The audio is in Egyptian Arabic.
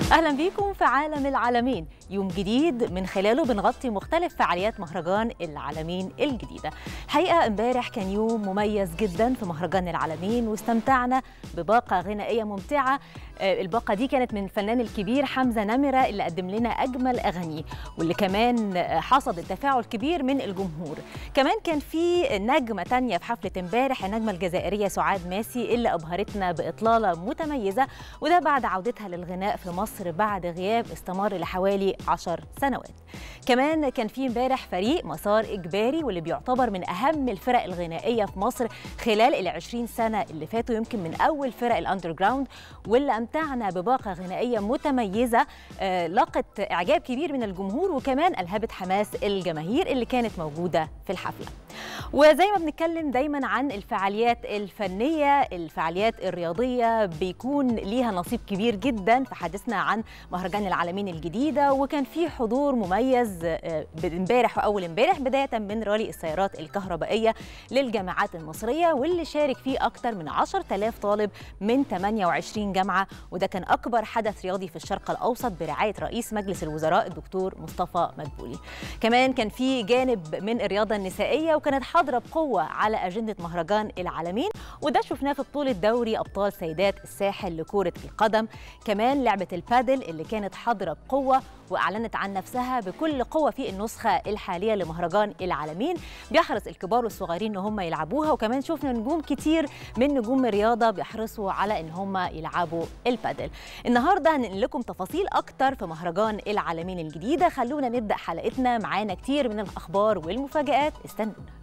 اهلا بيكم في عالم العالمين يوم جديد من خلاله بنغطي مختلف فعاليات مهرجان العالمين الجديده حقيقه امبارح كان يوم مميز جدا في مهرجان العالمين واستمتعنا بباقه غنائيه ممتعه آه، الباقه دي كانت من الفنان الكبير حمزه نمره اللي قدم لنا اجمل اغانيه واللي كمان آه، حصد تفاعل كبير من الجمهور كمان كان في نجمه تانية في حفله امبارح النجمه الجزائريه سعاد ماسي اللي ابهرتنا باطلاله متميزه وده بعد عودتها للغناء في مصر بعد غياب استمر لحوالي 10 سنوات كمان كان في امبارح فريق مسار اجباري واللي بيعتبر من اهم الفرق الغنائيه في مصر خلال ال 20 سنه اللي فاتوا يمكن من اول فرق الاندر جراوند واللي امتعنا بباقه غنائيه متميزه آه، لاقت اعجاب كبير من الجمهور وكمان الهبت حماس الجماهير اللي كانت موجوده في الحفله وزي ما بنتكلم دايما عن الفعاليات الفنيه الفعاليات الرياضيه بيكون ليها نصيب كبير جدا في حديثنا عن مهرجان العالمين الجديده وكان في حضور مميز آه، امبارح واول امبارح بدايه من رالي السيارات الكهربائيه للجامعات المصريه واللي شارك فيه اكثر من 10000 طالب من 28 جامعه وده كان اكبر حدث رياضي في الشرق الاوسط برعايه رئيس مجلس الوزراء الدكتور مصطفى مدبولي كمان كان في جانب من الرياضه النسائيه وكانت حاضره بقوه على اجنده مهرجان العالمين وده شفناه في بطوله دوري ابطال سيدات الساحل لكره القدم كمان لعبه البادل اللي كانت حاضره بقوه واعلنت عن نفسها بكل قوه في النسخه الحاليه لمهرجان العالمين بيحرص الكبار والصغيرين ان هم يلعبوها وكمان شفنا نجوم كتير من نجوم الرياضه بيحرصوا على ان هم يلعبوا البادل النهارده هننقل لكم تفاصيل اكتر في مهرجان العالمين الجديده خلونا نبدا حلقتنا معانا كتير من الاخبار والمفاجات استنونا